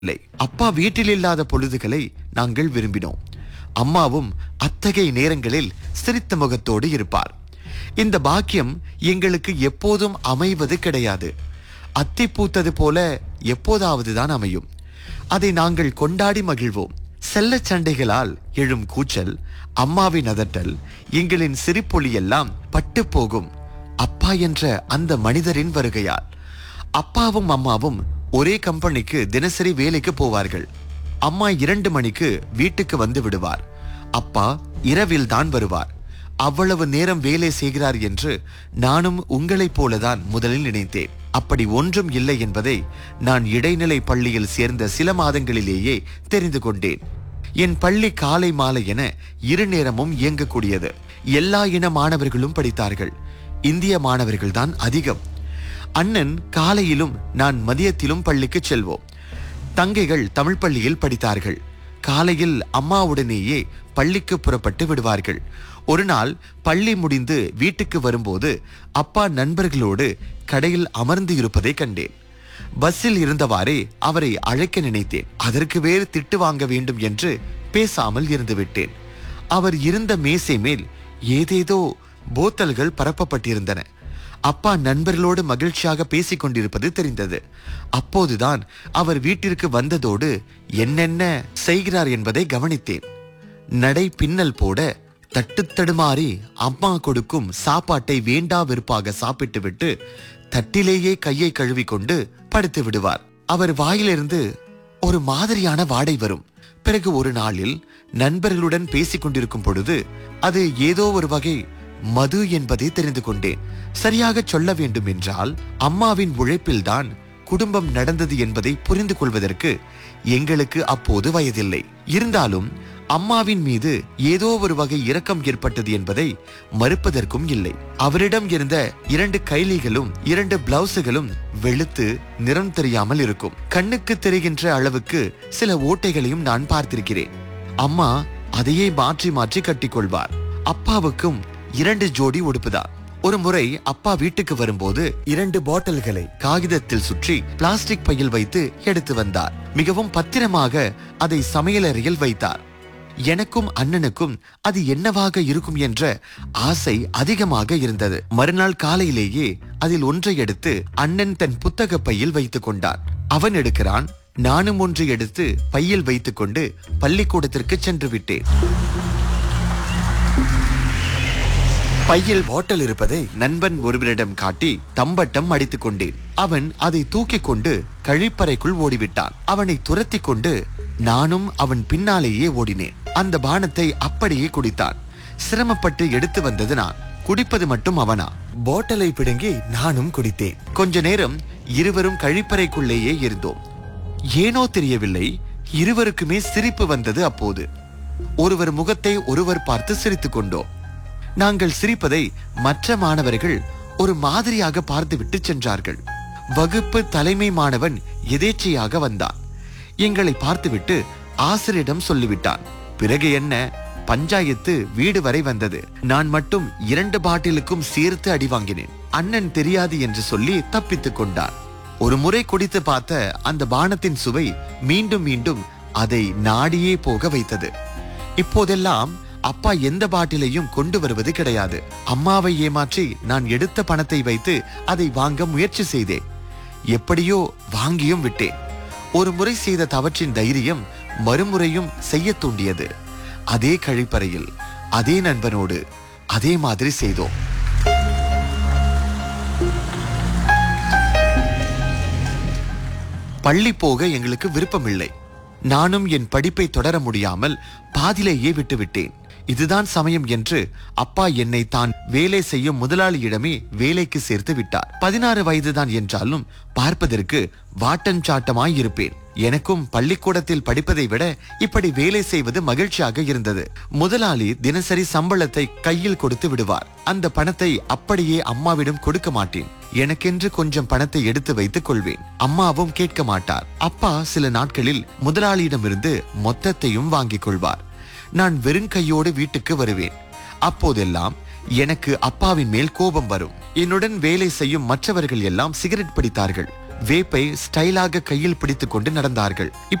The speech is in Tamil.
இல்லை அப்பா வீட்டில் இல்லாத பொழுதுகளை நாங்கள் விரும்பினோம் அம்மாவும் அத்தகைய நேரங்களில் சிரித்த முகத்தோடு இருப்பார் இந்த பாக்கியம் எங்களுக்கு எப்போதும் அமைவது கிடையாது அத்தி பூத்தது போல எப்போதாவது தான் அமையும் அதை நாங்கள் கொண்டாடி மகிழ்வோம் செல்லச் சண்டைகளால் எழும் கூச்சல் அம்மாவின் அதட்டல் எங்களின் சிரிப்பொலி எல்லாம் பட்டு போகும் அப்பா என்ற அந்த மனிதரின் வருகையால் அப்பாவும் அம்மாவும் ஒரே கம்பெனிக்கு தினசரி வேலைக்கு போவார்கள் அம்மா இரண்டு மணிக்கு வீட்டுக்கு வந்து விடுவார் அப்பா இரவில் தான் வருவார் அவ்வளவு நேரம் வேலை செய்கிறார் என்று நானும் உங்களைப் போலதான் முதலில் நினைத்தேன் அப்படி ஒன்றும் இல்லை என்பதை நான் இடைநிலை பள்ளியில் சேர்ந்த சில மாதங்களிலேயே தெரிந்து கொண்டேன் என் பள்ளி காலை மாலை என இரு நேரமும் இயங்கக்கூடியது எல்லா இன மாணவர்களும் படித்தார்கள் இந்திய மாணவர்கள்தான் அதிகம் அண்ணன் காலையிலும் நான் மதியத்திலும் பள்ளிக்கு செல்வோம் தங்கைகள் தமிழ் பள்ளியில் படித்தார்கள் காலையில் அம்மாவுடனேயே பள்ளிக்கு புறப்பட்டு விடுவார்கள் ஒரு நாள் பள்ளி முடிந்து வீட்டுக்கு வரும்போது அப்பா நண்பர்களோடு கடையில் அமர்ந்து இருப்பதை கண்டேன் பஸ்ஸில் இருந்தவாறே அவரை அழைக்க நினைத்தேன் அதற்கு வேறு திட்டு வாங்க வேண்டும் என்று பேசாமல் இருந்து விட்டேன் அவர் இருந்த மேசை மேல் ஏதேதோ போத்தல்கள் பரப்பப்பட்டிருந்தன அப்பா நண்பர்களோடு மகிழ்ச்சியாக பேசிக் கொண்டிருப்பது தெரிந்தது அப்போதுதான் அவர் வீட்டிற்கு வந்ததோடு என்னென்ன செய்கிறார் என்பதை கவனித்தேன் நடை பின்னல் போட தட்டு தடுமாறி அம்மா கொடுக்கும் சாப்பாட்டை வேண்டா வெறுப்பாக சாப்பிட்டுவிட்டு தட்டிலேயே கையை கழுவி கொண்டு படுத்து விடுவார் அவர் வாயிலிருந்து ஒரு மாதிரியான வாடை வரும் பிறகு ஒரு நாளில் நண்பர்களுடன் பேசிக் கொண்டிருக்கும் பொழுது அது ஏதோ ஒரு வகை மது என்பதை தெரிந்து கொண்டேன் சரியாக சொல்ல வேண்டும் என்றால் அம்மாவின் உழைப்பில்தான் குடும்பம் நடந்தது என்பதை புரிந்து கொள்வதற்கு எங்களுக்கு அப்போது வயதில்லை இருந்தாலும் அம்மாவின் மீது ஏதோ ஒரு வகை இரக்கம் ஏற்பட்டது என்பதை மறுப்பதற்கும் இல்லை அவரிடம் இருந்த இரண்டு கைலிகளும் இரண்டு பிளவுஸுகளும் வெளுத்து நிறம் தெரியாமல் இருக்கும் கண்ணுக்கு தெரிகின்ற அளவுக்கு சில ஓட்டைகளையும் நான் பார்த்திருக்கிறேன் அம்மா அதையே மாற்றி மாற்றி கட்டிக்கொள்வார் அப்பாவுக்கும் இரண்டு ஜோடி உடுப்புதான் ஒரு முறை அப்பா வீட்டுக்கு வரும்போது இரண்டு பாட்டில்களை காகிதத்தில் சுற்றி பிளாஸ்டிக் பையில் வைத்து எடுத்து வந்தார் மிகவும் பத்திரமாக அதை சமையலறையில் வைத்தார் எனக்கும் அண்ணனுக்கும் அது என்னவாக இருக்கும் என்ற ஆசை அதிகமாக இருந்தது மறுநாள் காலையிலேயே அதில் ஒன்றை எடுத்து அண்ணன் தன் புத்தக பையில் வைத்துக் கொண்டான் அவன் எடுக்கிறான் நானும் ஒன்று எடுத்து பையில் வைத்துக்கொண்டு பள்ளிக்கூடத்திற்கு சென்று விட்டேன் பையில் பாட்டில் இருப்பதை நண்பன் ஒருவரிடம் காட்டி தம்பட்டம் அடித்துக் கொண்டேன் அவன் அதை தூக்கிக் கொண்டு கழிப்பறைக்குள் ஓடிவிட்டான் அவனை துரத்தி கொண்டு நானும் அவன் பின்னாலேயே ஓடினேன் அந்த பானத்தை அப்படியே குடித்தான் சிரமப்பட்டு எடுத்து வந்தது நான் குடிப்பது மட்டும் அவனா பாட்டிலை பிடுங்கி நானும் குடித்தேன் கொஞ்ச நேரம் இருவரும் கழிப்பறைக்குள்ளேயே இருந்தோம் ஏனோ தெரியவில்லை இருவருக்குமே சிரிப்பு வந்தது அப்போது ஒருவர் முகத்தை ஒருவர் பார்த்து சிரித்துக் கொண்டோம் நாங்கள் சிரிப்பதை மற்ற மாணவர்கள் ஒரு மாதிரியாக பார்த்துவிட்டு சென்றார்கள் வகுப்பு தலைமை மாணவன் எதேச்சையாக வந்தான் எங்களை பார்த்துவிட்டு ஆசிரியரிடம் சொல்லிவிட்டான் பிறகு என்ன பஞ்சாயத்து வீடு வரை வந்தது நான் மட்டும் இரண்டு பாட்டிலுக்கும் சேர்த்து அடி வாங்கினேன் அண்ணன் தெரியாது என்று சொல்லி தப்பித்துக் கொண்டான் ஒரு முறை குடித்து பார்த்த அந்த பானத்தின் சுவை மீண்டும் மீண்டும் அதை நாடியே போக வைத்தது இப்போதெல்லாம் அப்பா எந்த பாட்டிலையும் கொண்டு வருவது கிடையாது அம்மாவை ஏமாற்றி நான் எடுத்த பணத்தை வைத்து அதை வாங்க முயற்சி செய்தேன் எப்படியோ வாங்கியும் விட்டேன் ஒரு முறை செய்த தவற்றின் தைரியம் மறுமுறையும் செய்ய தூண்டியது அதே கழிப்பறையில் அதே நண்பனோடு அதே மாதிரி செய்தோம் பள்ளி போக எங்களுக்கு விருப்பமில்லை நானும் என் படிப்பை தொடர முடியாமல் பாதிலேயே விட்டுவிட்டேன் இதுதான் சமயம் என்று அப்பா என்னை தான் வேலை செய்யும் முதலாளியிடமே வேலைக்கு சேர்த்து விட்டார் பதினாறு வயதுதான் என்றாலும் பார்ப்பதற்கு வாட்டன் சாட்டமாய் இருப்பேன் எனக்கும் பள்ளிக்கூடத்தில் படிப்பதை விட இப்படி வேலை செய்வது மகிழ்ச்சியாக இருந்தது முதலாளி தினசரி சம்பளத்தை கையில் கொடுத்து விடுவார் அந்த பணத்தை அப்படியே அம்மாவிடம் கொடுக்க மாட்டேன் எனக்கென்று கொஞ்சம் பணத்தை எடுத்து வைத்துக் கொள்வேன் அம்மாவும் கேட்க மாட்டார் அப்பா சில நாட்களில் முதலாளியிடமிருந்து மொத்தத்தையும் வாங்கிக் கொள்வார் நான் வெறுங்கையோடு வீட்டுக்கு வருவேன் அப்போதெல்லாம் எனக்கு அப்பாவின் மேல் கோபம் வரும் என்னுடன் வேலை செய்யும் மற்றவர்கள் எல்லாம் சிகரெட் பிடித்தார்கள் வேப்பை ஸ்டைலாக கையில் பிடித்துக் கொண்டு நடந்தார்கள்